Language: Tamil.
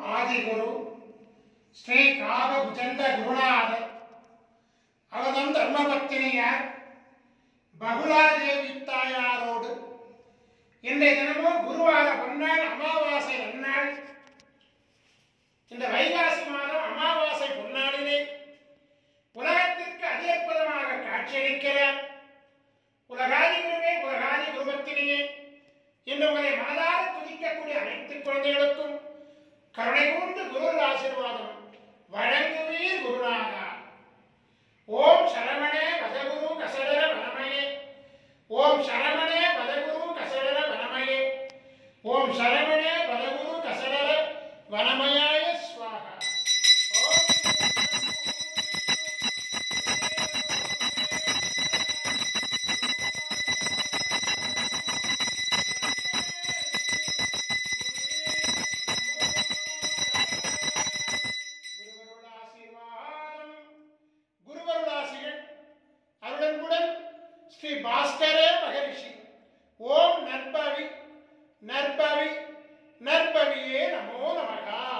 ஆதிகுரு ஸ்ரீ காகபுஜண்ட குருநாதர் அவதம் தர்மபத்தினியார் பகுலாதேவி தாயாரோடு இன்றைய தினமும் குருவார பொன்னாள் அமாவாசை நன்னாள் இந்த வைகாசி மாதம் அமாவாசை பொன்னாளிலே உலகத்திற்கு அதிகப்பதமாக காட்சியளிக்கிறார் உலகாதி குருவே உலகாதி குருபத்தினியே இன்று உங்களை மனதார துதிக்கக்கூடிய அனைத்து குழந்தைகளுக்கும் கருணை கூர்ந்து குரு ஆசீர்வாதம் வழங்குவீர் குருநாதா ஓம் சரவணே பதகுரு கசடர வனமயே ஓம் சரவணே பதகுரு கசடர வனமயே ஓம் சரவணே பதகுரு கசடர வனமயாய ஸ்வாகா ஓம் குருவருளாசீர்வாதம் குருவருளாசிகள் அருளன்புடன் ஸ்ரீ பாஸ்கரே மகரிஷி ஓம் நற்பவி நற்பவி நற்பவியே நமோ நமகா